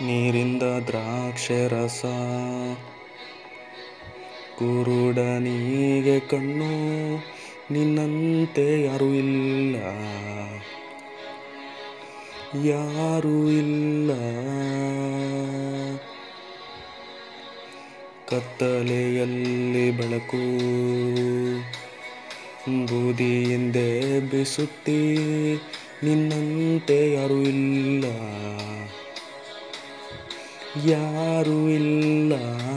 ನೀರಿಂದ ದ್ರಾಕ್ಷೆ ರಸ ಕುರುಡನಿಗೆ ಕಣ್ಣು ನಿನ್ನಂತೆ ಯಾರೂ ಇಲ್ಲ ಯಾರೂ ಇಲ್ಲ ಕತ್ತಲೆಯಲ್ಲಿ ಬೆಳಕು ಬೂದಿಯಿಂದೆ ಬಿಸುತ್ತಿ ನಿನ್ನಂತೆ ಯಾರೂ ಇಲ್ಲ ಯಾರೂ ಇಲ್ಲ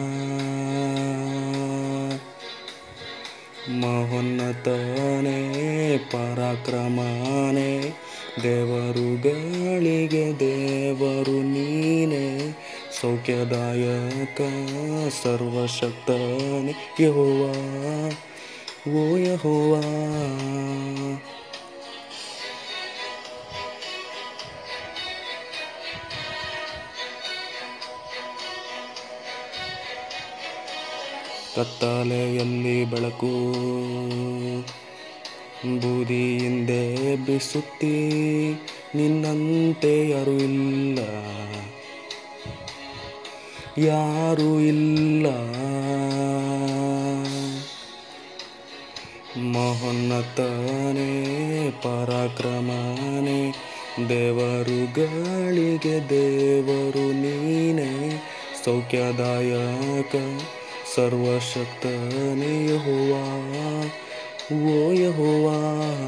ಮಹೋನ್ನತನೇ ಪರಾಕ್ರಮನೇ ದೇವರುಗಳಿಗೆ ದೇವರು ನೀನೇ ಸೌಖ್ಯದಾಯಕ ಸರ್ವಶಕ್ತನೇ ಯಹೋವಾ ಓ ಯಹೋವಾ ಕತ್ತಲೆಯಲ್ಲಿ ಬೆಳಕು ಬೂದಿಯಿಂದೆ ಬಿಸುತ್ತಿ ನಿನ್ನಂತೆ ಯಾರೂ ಇಲ್ಲ ಯಾರೂ ಇಲ್ಲ ಮಹೋನ್ನತನೇ ಪರಾಕ್ರಮನೇ ದೇವರುಗಳಿಗೆ ದೇವರು ನೀನೇ ಸೌಖ್ಯದಾಯಕ ಸರ್ವಶಕ್ತನೇ ಯಹೋವಾ ಓ ಯಹೋವಾ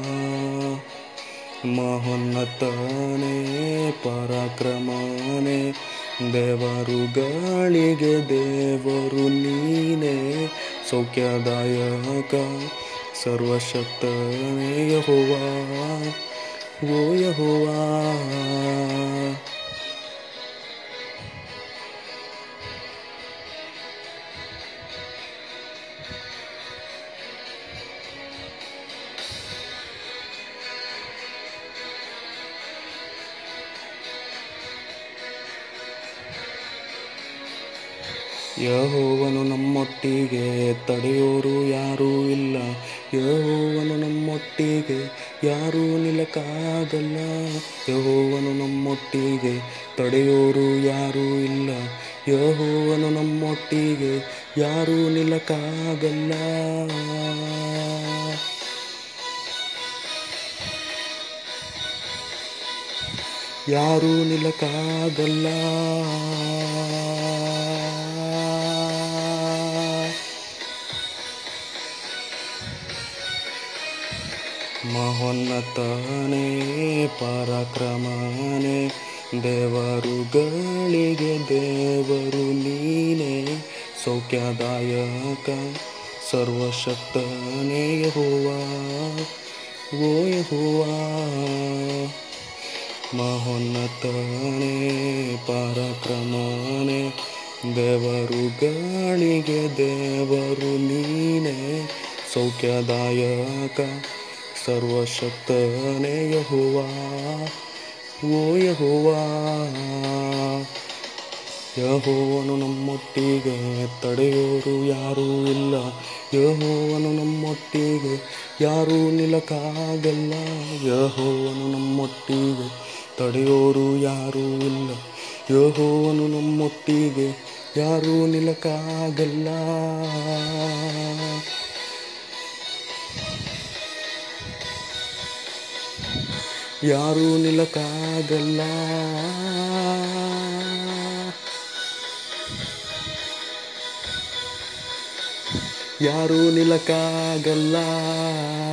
ಮಹೋನ್ನತನೇ ಪರಾಕ್ರಮನೇ ದೇವರುಗಳಿಗೆ ದೇವರು ನೀನೇ ಸೌಖ್ಯದಾಯಕ ಸರ್ವಶಕ್ತನೇ ಯಹೋವಾ ಓ ಯಹೋವಾ ಯಹೋವನು ನಮ್ಮೊಟ್ಟಿಗೆ ತಡೆಯೋರು ಯಾರೂ ಇಲ್ಲ ಯಹೋವನು ನಮ್ಮೊಟ್ಟಿಗೆ ಯಾರೂ ನಿಲ್ಲಕ್ಕಾಗಲ್ಲ ಯಹೋವನು ನಮ್ಮೊಟ್ಟಿಗೆ ತಡೆಯೋರು ಯಾರೂ ಇಲ್ಲ ಯಹೋವನು ನಮ್ಮೊಟ್ಟಿಗೆ ಯಾರೂ ನಿಲ್ಲಕ್ಕಾಗಲ್ಲ ಯಾರೂ ನಿಲ್ಲಕ್ಕಾಗಲ್ಲ ಮಹೋನ್ನತನೇ ಪರಾಕ್ರಮನೇ ದೇವರುಗಳಿಗೆ ದೇವರು ನೀನೇ ಸೌಖ್ಯದಾಯಕ ಸರ್ವಶಕ್ತನೇ ಯಹೋವಾ ಓ ಯಹೋವಾ ಮಹೋನ್ನತನೇ ಪರಾಕ್ರಮನೇ ದೇವರುಗಳಿಗೆ ದೇವರು ನೀನೇ ಸೌಖ್ಯದಾಯಕ ಸರ್ವಶಕ್ತನೇ ಯಹೋವಾ ಓ ಯಹೋವಾ ಯಹೋವನು ನಮ್ಮೊಟ್ಟಿಗೆ ತಡೆಯೋರು ಯಾರೂ ಇಲ್ಲ ಯಹೋವನು ನಮ್ಮೊಟ್ಟಿಗೆ ಯಾರೂ ನಿಲ್ಲಕ್ಕಾಗಲ್ಲ ಯಹೋವನು ನಮ್ಮೊಟ್ಟಿಗೆ ತಡೆಯೋರು ಯಾರೂ ಇಲ್ಲ ಯಹೋವನು ನಮ್ಮೊಟ್ಟಿಗೆ ಯಾರೂ ನಿಲ್ಲಕ್ಕಾಗಲ್ಲ ಯಾರೂ ನಿಲ್ಲಕ್ಕಾಗಲ್ಲ ಯಾರೂ ನಿಲ್ಲಕ್ಕಾಗಲ್ಲ